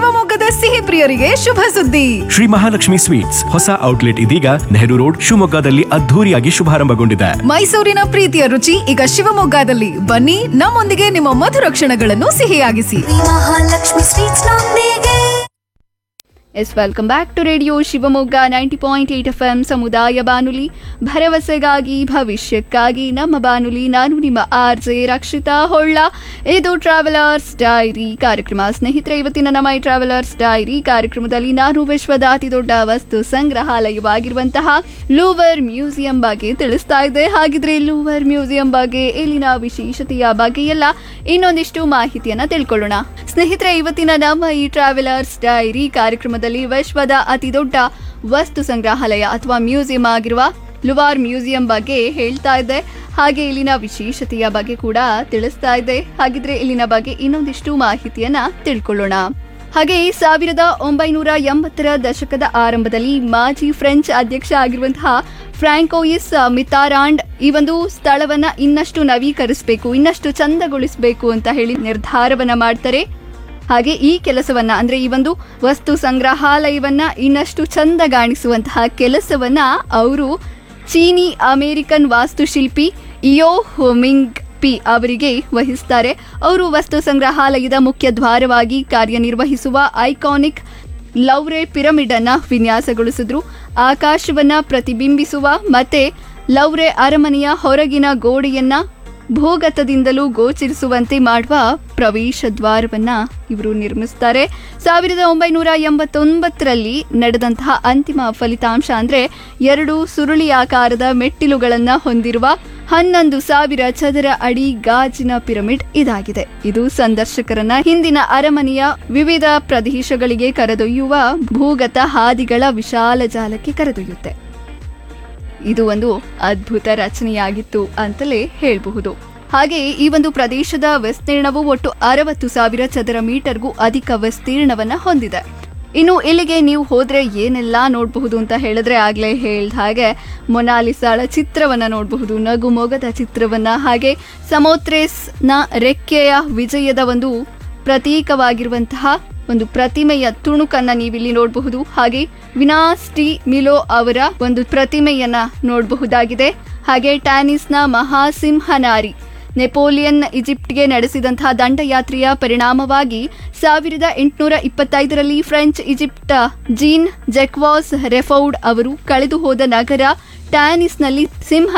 ಶಿವಮೊಗ್ಗದ ಸಿಹಿ ಪ್ರಿಯರಿಗೆ ಶುಭ ಸುದ್ದಿ ಶ್ರೀ ಮಹಾಲಕ್ಷ್ಮಿ ಸ್ವೀಟ್ಸ್ ಹೊಸ ಔಟ್ಲೆಟ್ ಇದೀಗ ನೆಹರು ರೋಡ್ ಶಿವಮೊಗ್ಗದಲ್ಲಿ ಅದ್ಧೂರಿಯಾಗಿ ಶುಭಾರಂಭಗೊಂಡಿದೆ ಮೈಸೂರಿನ ಪ್ರೀತಿಯ ರುಚಿ ಈಗ ಶಿವಮೊಗ್ಗದಲ್ಲಿ ಬನ್ನಿ ನಮ್ಮೊಂದಿಗೆ ನಿಮ್ಮ ಮಧುರ ಕ್ಷಣಗಳನ್ನು ಸಿಹಿಯಾಗಿಸಿ ಮಹಾಲಕ್ಷ್ಮಿ ಸ್ವೀಟ್ಸ್ ನೊಂದಿಗೆ yes welcome back to radio Shivamogga ninety point eight F M ಸಮುದಾಯ ಬಾನುಲಿ ಭರವಸೆಗಾಗಿ ಭವಿಷ್ಯಕ್ಕಾಗಿ ನಮ್ಮ ಬಾನುಲಿ ನಾನು ನಿಮ್ಮ ಆರ್ ಜೆ ರಕ್ಷಿತಾ ಹೊಳ್ಳ ಇದು ಟ್ರಾವೆಲರ್ಸ್ ಡೈರಿ ಕಾರ್ಯಕ್ರಮ ಸ್ನೇಹಿತರೆ ಇವತ್ತಿನ ನಮ್ಮ ಈ ಟ್ರಾವೆಲರ್ಸ್ ಡೈರಿ ಕಾರ್ಯಕ್ರಮದಲ್ಲಿ ನಾನು ವಿಶ್ವದ ಅತಿ ದೊಡ್ಡ ವಸ್ತು ಸಂಗ್ರಹಾಲಯವಾಗಿರುವಂತಹ ಲೂವರ್ ಮ್ಯೂಸಿಯಂ ಬಗ್ಗೆ ತಿಳಿಸ್ತಾ ಇದ್ದೆ ಹಾಗಿದ್ರೆ ಲೂವರ್ ಮ್ಯೂಸಿಯಂ ಬಗ್ಗೆ ಇಲ್ಲಿನ ವಿಶೇಷತೆಯ ಬಗ್ಗೆ ಎಲ್ಲ ಇನ್ನೊಂದಿಷ್ಟು ಮಾಹಿತಿಯನ್ನ ತಿಳ್ಕೊಳ್ಳೋಣ ಸ್ನೇಹಿತರೆ ಇವತ್ತಿನ ನಮ್ಮ ಈ ಟ್ರಾವೆಲರ್ಸ್ ಡೈರಿ ಕಾರ್ಯಕ್ರಮದಲ್ಲಿ ವಿಶ್ವದ ಅತಿ ದೊಡ್ಡ ವಸ್ತು ಸಂಗ್ರಹಾಲಯ ಅಥವಾ ಮ್ಯೂಸಿಯಂ ಆಗಿರುವ ಲುವಾರ್ ಮ್ಯೂಸಿಯಂ ಬಗ್ಗೆ ಹೇಳ್ತಾ ಇದ್ದೆ ಹಾಗೆ ಇಲ್ಲಿನ ವಿಶೇಷತೆಯ ಬಗ್ಗೆ ಕೂಡ ತಿಳಿಸ್ತಾ ಇದ್ದೆ ಹಾಗಿದ್ರೆ ಇಲ್ಲಿನ ಬಗ್ಗೆ ಇನ್ನೊಂದಿಷ್ಟು ಮಾಹಿತಿಯನ್ನ ತಿಳ್ಕೊಳ್ಳೋಣ ಹಾಗೆ ಸಾವಿರದ ಒಂಬೈನೂರ ಎಂಬತ್ತರ ದಶಕದ ಆರಂಭದಲ್ಲಿ ಮಾಜಿ ಫ್ರೆಂಚ್ ಅಧ್ಯಕ್ಷ ಆಗಿರುವಂತಹ ಫ್ರಾಂಕೋಯಿಸ್ ಮಿತಾರಾಂಡ್ ಈ ಒಂದು ಸ್ಥಳವನ್ನ ಇನ್ನಷ್ಟು ನವೀಕರಿಸಬೇಕು ಇನ್ನಷ್ಟು ಚಂದಗೊಳಿಸಬೇಕು ಅಂತ ಹೇಳಿ ನಿರ್ಧಾರವನ್ನ ಮಾಡ್ತಾರೆ ಹಾಗೆ ಈ ಕೆಲಸವನ್ನ ಅಂದ್ರೆ ಈ ಒಂದು ವಸ್ತು ಸಂಗ್ರಹಾಲಯವನ್ನ ಇನ್ನಷ್ಟು ಚಂದಗಾಣಿಸುವಂತಹ ಕೆಲಸವನ್ನ ಅವರು ಚೀನಿ ಅಮೆರಿಕನ್ ವಾಸ್ತುಶಿಲ್ಪಿ ಇಯೋ ಹೋಮಿಂಗ್ ಪಿ ಅವರಿಗೆ ವಹಿಸ್ತಾರೆ ಅವರು ವಸ್ತು ಸಂಗ್ರಹಾಲಯದ ಮುಖ್ಯ ದ್ವಾರವಾಗಿ ಕಾರ್ಯನಿರ್ವಹಿಸುವ ಐಕಾನಿಕ್ ಲೌರೆ ಪಿರಮಿಡ್ ಅನ್ನ ವಿನ್ಯಾಸಗೊಳಿಸಿದ್ರು ಆಕಾಶವನ್ನ ಪ್ರತಿಬಿಂಬಿಸುವ ಮತ್ತೆ ಲೌರೆ ಅರಮನೆಯ ಹೊರಗಿನ ಗೋಡೆಯನ್ನ ಭೂಗತದಿಂದಲೂ ಗೋಚರಿಸುವಂತೆ ಮಾಡುವ ಪ್ರವೇಶ ದ್ವಾರವನ್ನ ಇವರು ನಿರ್ಮಿಸ್ತಾರೆ ಸಾವಿರದ ಒಂಬೈನೂರ ಎಂಬತ್ತೊಂಬತ್ತರಲ್ಲಿ ನಡೆದಂತಹ ಅಂತಿಮ ಫಲಿತಾಂಶ ಅಂದ್ರೆ ಎರಡು ಸುರುಳಿಯಾಕಾರದ ಮೆಟ್ಟಿಲುಗಳನ್ನ ಹೊಂದಿರುವ ಹನ್ನೊಂದು ಸಾವಿರ ಚದರ ಅಡಿ ಗಾಜಿನ ಪಿರಮಿಡ್ ಇದಾಗಿದೆ ಇದು ಸಂದರ್ಶಕರನ್ನ ಹಿಂದಿನ ಅರಮನೆಯ ವಿವಿಧ ಪ್ರದೇಶಗಳಿಗೆ ಕರೆದೊಯ್ಯುವ ಭೂಗತ ಹಾದಿಗಳ ವಿಶಾಲ ಜಾಲಕ್ಕೆ ಕರೆದೊಯ್ಯುತ್ತೆ ಇದು ಒಂದು ಅದ್ಭುತ ರಚನೆಯಾಗಿತ್ತು ಅಂತಲೇ ಹೇಳಬಹುದು ಹಾಗೆ ಈ ಒಂದು ಪ್ರದೇಶದ ವಿಸ್ತೀರ್ಣವು ಒಟ್ಟು ಅರವತ್ತು ಸಾವಿರ ಚದರ ಮೀಟರ್ಗೂ ಅಧಿಕ ವಿಸ್ತೀರ್ಣವನ್ನ ಹೊಂದಿದೆ ಇನ್ನು ಇಲ್ಲಿಗೆ ನೀವು ಹೋದ್ರೆ ಏನೆಲ್ಲ ನೋಡಬಹುದು ಅಂತ ಹೇಳಿದ್ರೆ ಆಗ್ಲೇ ಹೇಳ್ದ ಹಾಗೆ ಮೊನಾಲಿಸಾಳ ಚಿತ್ರವನ್ನ ನೋಡಬಹುದು ನಗು ಮೊಗದ ಚಿತ್ರವನ್ನ ಹಾಗೆ ಸಮೋತ್ರೇಸ್ನ ರೆಕ್ಕೆಯ ವಿಜಯದ ಒಂದು ಪ್ರತೀಕವಾಗಿರುವಂತಹ ಒಂದು ಪ್ರತಿಮೆಯ ತುಣುಕನ್ನ ನೀವಿಲ್ಲಿ ನೋಡಬಹುದು ಹಾಗೆ ವಿನಾಸ್ ಟಿ ಮಿಲೋ ಅವರ ಒಂದು ಪ್ರತಿಮೆಯನ್ನ ನೋಡಬಹುದಾಗಿದೆ ಹಾಗೆ ಟ್ಯಾನಿಸ್ನ ಮಹಾಸಿಂಹನಾರಿ ನೆಪೋಲಿಯನ್ ಈಜಿಪ್ಟ್ಗೆ ನಡೆಸಿದಂತಹ ದಂಡಯಾತ್ರೆಯ ಪರಿಣಾಮವಾಗಿ ಸಾವಿರದ ಎಂಟುನೂರ ಇಪ್ಪತ್ತೈದರಲ್ಲಿ French Egypt Jean Jacques Rifaud ಅವರು ಕಳೆದು ಹೋದ ನಗರ ಟ್ಯಾನಿಸ್ನಲ್ಲಿ ಸಿಂಹ